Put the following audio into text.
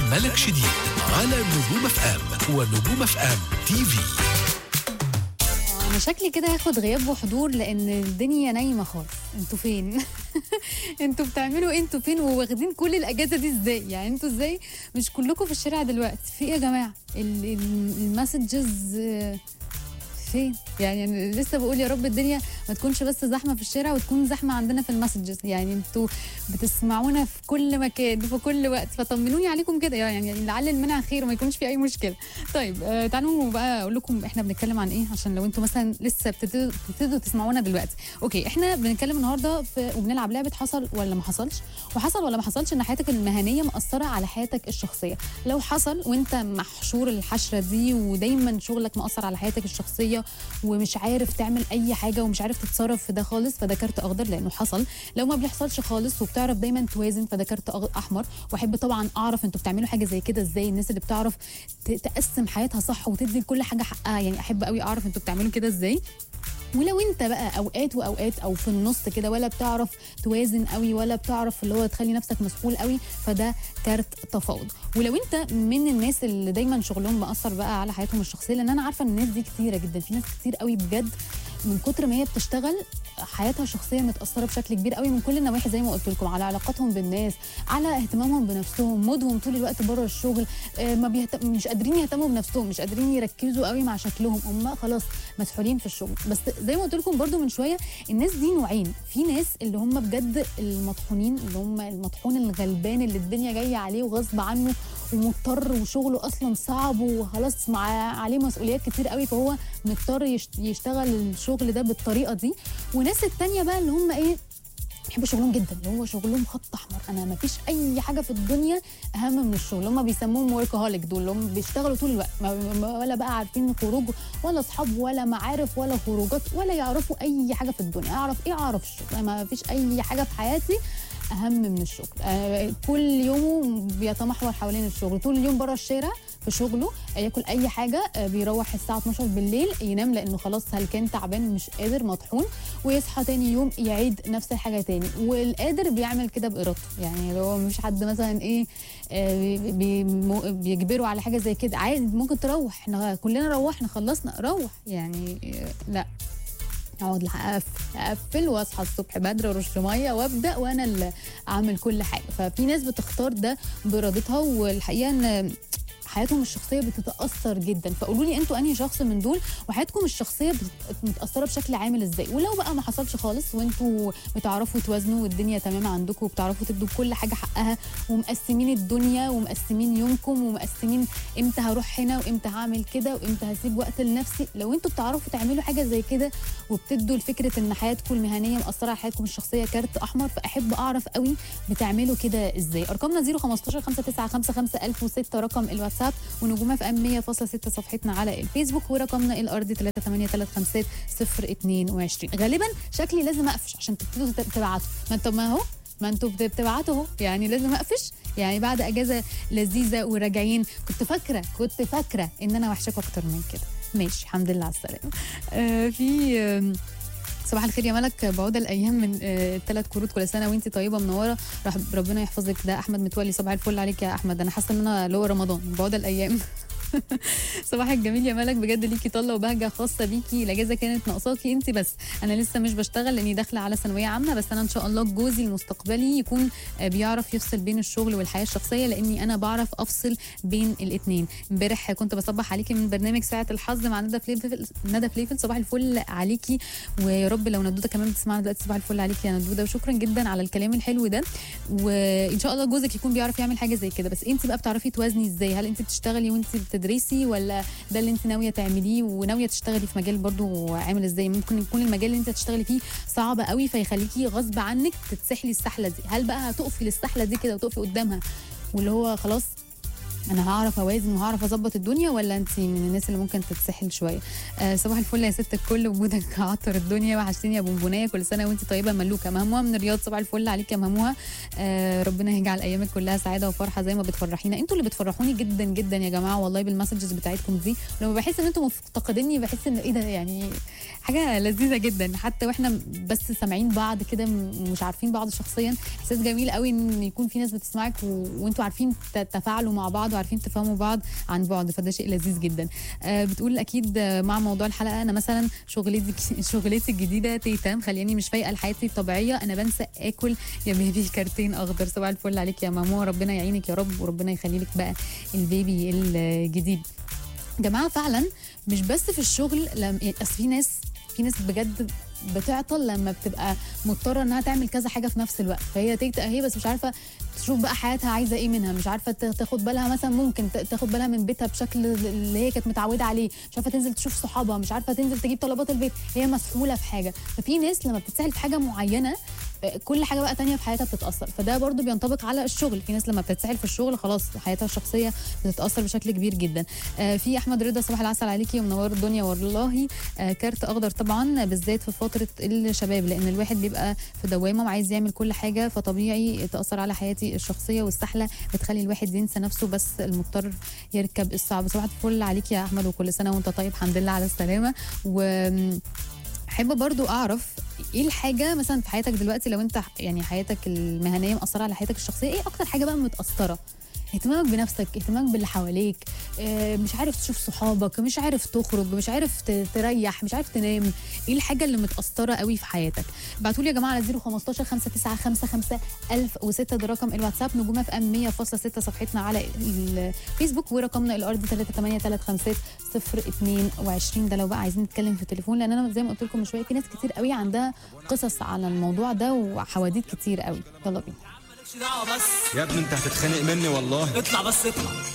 ملك شديد على نجوم اف ام ونجوم اف ام تي في انا شكلي كده هاخد غياب وحضور لان الدنيا نايمه خالص انتوا فين انتوا بتعملوا ايه انتوا فين وواخدين كل الاجازه دي ازاي يعني انتوا ازاي مش كلكم في الشارع دلوقتي في ايه يا جماعه ال- ال- المسجز آه، فين يعني أنا لسه بقول يا رب الدنيا ما تكونش بس زحمه في الشارع وتكون زحمه عندنا في المسجز يعني انتوا بتسمعونا في كل مكان في كل وقت فطمنوني عليكم كده يعني لعل المنع خير وما يكونش في اي مشكله طيب آه تعالوا بقى اقول لكم احنا بنتكلم عن ايه عشان لو انتوا مثلا لسه بتبتدوا بتبتدوا تسمعونا دلوقتي اوكي احنا بنتكلم النهارده في وبنلعب لعبه حصل ولا ما حصلش وحصل ولا ما حصلش ان حياتك المهنيه مأثره على حياتك الشخصيه لو حصل وانت محشور الحشره دي ودايما شغلك مأثر على حياتك الشخصيه ومش عارف تعمل اي حاجه ومش عارف تتصرف في ده خالص فده كارت اخضر لانه حصل لو ما بيحصلش خالص وبتعرف دايما توازن فده كارت أغ- احمر واحب طبعا اعرف انتوا بتعملوا حاجه زي كده ازاي الناس اللي بتعرف ت- تقسم حياتها صح وتدي لكل حاجه حقها يعني احب قوي اعرف انتوا بتعملوا كده ازاي ولو انت بقى اوقات واوقات او في النص كده ولا بتعرف توازن قوي ولا بتعرف اللي هو تخلي نفسك مسؤول قوي فده كارت تفاوض ولو انت من الناس اللي دايما شغلهم مأثر بقى على حياتهم الشخصيه لان انا عارفه ان الناس دي كتيره جدا في ناس كتير قوي بجد من كتر ما هي بتشتغل حياتها الشخصيه متاثره بشكل كبير قوي من كل النواحي زي ما قلت لكم على علاقاتهم بالناس على اهتمامهم بنفسهم مودهم طول الوقت بره الشغل آه، ما بيهتم مش قادرين يهتموا بنفسهم مش قادرين يركزوا قوي مع شكلهم هم خلاص مسحولين في الشغل بس زي ما قلت لكم برضو من شويه الناس دي نوعين في ناس اللي هم بجد المطحونين اللي هم المطحون الغلبان اللي الدنيا جايه عليه وغصب عنه ومضطر وشغله اصلا صعب وخلاص مع عليه مسؤوليات كتير قوي فهو مضطر يشت- يشتغل الشغل ده بالطريقه دي وناس التانية بقى اللي هم ايه بيحبوا شغلهم جدا اللي هو شغلهم خط احمر انا ما فيش اي حاجه في الدنيا اهم من الشغل هم بيسموهم وركهوليك دول اللي هم بيشتغلوا طول الوقت ما- ما- ولا بقى عارفين خروج ولا اصحاب ولا معارف ولا خروجات ولا يعرفوا اي حاجه في الدنيا اعرف ايه اعرف الشغل ما فيش اي حاجه في حياتي اهم من الشغل آه كل يومه بيتمحور حوالين الشغل طول اليوم بره الشارع في شغله آه، ياكل اي حاجه آه، بيروح الساعه 12 بالليل ينام لانه خلاص هلكان تعبان مش قادر مطحون ويصحى تاني يوم يعيد نفس الحاجه تاني والقادر بيعمل كده بارادته يعني لو هو مش حد مثلا ايه آه، بي- بي- مو- بيجبره على حاجه زي كده عادي ممكن تروح احنا كلنا روحنا خلصنا روح يعني آه، لا اقعد لح- اقفل اقفل واصحى الصبح بدري وارش ميه وابدا وانا اللي اعمل كل حاجه ففي ناس بتختار ده بارادتها والحقيقه ان حياتهم الشخصيه بتتاثر جدا فقولوا لي انتوا انهي شخص من دول وحياتكم الشخصيه بتت- متاثره بشكل عامل ازاي ولو بقى ما حصلش خالص وانتوا بتعرفوا توازنوا والدنيا تمام عندكم وبتعرفوا تدوا كل حاجه حقها ومقسمين الدنيا ومقسمين يومكم ومقسمين امتى هروح هنا وامتى هعمل كده وامتى هسيب وقت لنفسي لو انتوا بتعرفوا تعملوا حاجه زي كده وبتدوا لفكره ان حياتكم المهنيه مأثره على حياتكم الشخصيه كارت احمر فاحب اعرف قوي بتعملوا كده ازاي ارقامنا 015 5955 1006 رقم الواتساب ونجومه في ام 100.6 صفحتنا على الفيسبوك ورقمنا الارضي 38355 غالبا شكلي لازم اقفش عشان تبتدوا تت- تبعتوا ما انتوا ما هو ما انتوا بت- بتبعتوا اهو يعني لازم اقفش يعني بعد اجازه لذيذه وراجعين كنت فاكره كنت فاكره ان انا وحشاكوا اكتر من كده ماشي الحمد لله على السلامه آه في آم، صباح الخير يا ملك بعود الايام من ثلاث كروت كل سنه وانت طيبه منوره رح ربنا يحفظك ده احمد متولي صباح الفل عليك يا احمد انا حاسه ان انا اللي هو رمضان بعود الايام صباح الجميل يا ملك بجد ليكي طله وبهجه خاصه بيكي الاجازه كانت ناقصاكي انت بس انا لسه مش بشتغل لاني داخله على ثانويه عامه بس انا ان شاء الله جوزي المستقبلي يكون آه، بيعرف يفصل بين الشغل والحياه الشخصيه لاني انا بعرف افصل بين الاثنين امبارح كنت بصبح عليكي من برنامج ساعه الحظ مع ندى فليفل ندى فليفل صباح الفل عليكي ويا رب لو ندوده كمان بتسمعنا دلوقتي صباح الفل عليكي يا ندوده وشكرا جدا على الكلام الحلو ده وان شاء الله جوزك يكون بيعرف يعمل حاجه زي كده بس انت بقى بتعرفي توازني ازاي هل انت بتشتغلي وانت بتدرسي ولا ده اللي انت ناويه تعمليه وناويه تشتغلي في مجال برضو عامل ازاي ممكن يكون المجال اللي انت هتشتغلي فيه صعب قوي فيخليكي غصب عنك تتسحلي السحله دي هل بقى هتقفي للسحله دي كده وتقفي قدامها واللي هو خلاص انا هعرف اوازن وهعرف اظبط الدنيا ولا انت من الناس اللي ممكن تتسحل شويه آه صباح الفل يا ست الكل وجودك عطر الدنيا وحشتيني يا بونبونيه كل سنه وانت طيبه ملوكه مهموها من الرياض صباح الفل عليك يا مهموها آه ربنا يجعل ايامك كلها سعاده وفرحه زي ما بتفرحينا انتوا اللي بتفرحوني جدا جدا يا جماعه والله بالمسجز بتاعتكم دي لما بحس ان انتوا مفتقديني بحس ان ايه ده يعني حاجه لذيذه جدا حتى واحنا بس سامعين بعض كده مش عارفين بعض شخصيا احساس جميل قوي ان يكون في ناس بتسمعك و... وانتوا عارفين تتفاعلوا مع بعض وعارفين تفهموا بعض عن بعد فده شيء لذيذ جدا آه بتقول اكيد مع موضوع الحلقه انا مثلا شغلتي شغلتي الجديده تيتا مخلياني مش فايقه لحياتي الطبيعيه انا بنسى اكل يا بيبي كارتين اخضر صباح الفل عليك يا ماما ربنا يعينك يا رب وربنا يخلي لك بقى البيبي الجديد جماعه فعلا مش بس في الشغل لم... اصل في ناس في ناس بجد بتعطل لما بتبقى مضطره انها تعمل كذا حاجه في نفس الوقت فهي تيجي هي بس مش عارفه تشوف بقى حياتها عايزه ايه منها مش عارفه تاخد بالها مثلا ممكن تاخد بالها من بيتها بشكل اللي هي كانت متعوده عليه مش عارفه تنزل تشوف صحابها مش عارفه تنزل تجيب طلبات البيت هي مسحوله في حاجه ففي ناس لما بتتسهل في حاجه معينه كل حاجه بقى تانية في حياتها بتتاثر فده برضو بينطبق على الشغل في ناس لما بتتسحل في الشغل خلاص حياتها الشخصيه بتتاثر بشكل كبير جدا آه في احمد رضا صباح العسل عليكي ومنور الدنيا والله آه كارت اخضر طبعا بالذات في فتره الشباب لان الواحد بيبقى في دوامه وعايز يعمل كل حاجه فطبيعي تاثر على حياتي الشخصيه والسحله بتخلي الواحد ينسى نفسه بس المضطر يركب الصعب صباح الفل عليك يا احمد وكل سنه وانت طيب الحمد لله على السلامه و احب برضو اعرف ايه الحاجه مثلا في حياتك دلوقتي لو انت يعني حياتك المهنيه مأثره على حياتك الشخصيه ايه اكتر حاجه بقى متاثره اهتمامك بنفسك اهتمامك باللي حواليك مش عارف تشوف صحابك مش عارف تخرج مش عارف تريح مش عارف تنام ايه الحاجه اللي متاثره قوي في حياتك ابعتوا لي يا جماعه على 015 5955 1006 ده رقم الواتساب نجوم اف ام 100.6 صفحتنا على الفيسبوك ورقمنا الارضي 3835022 ده لو بقى عايزين نتكلم في التليفون لان انا زي ما قلت لكم من شويه في ناس كتير قوي عندها قصص على الموضوع ده وحواديت كتير قوي يلا بينا دعوه بس يا ابني انت هتتخانق مني والله اطلع بس اطلع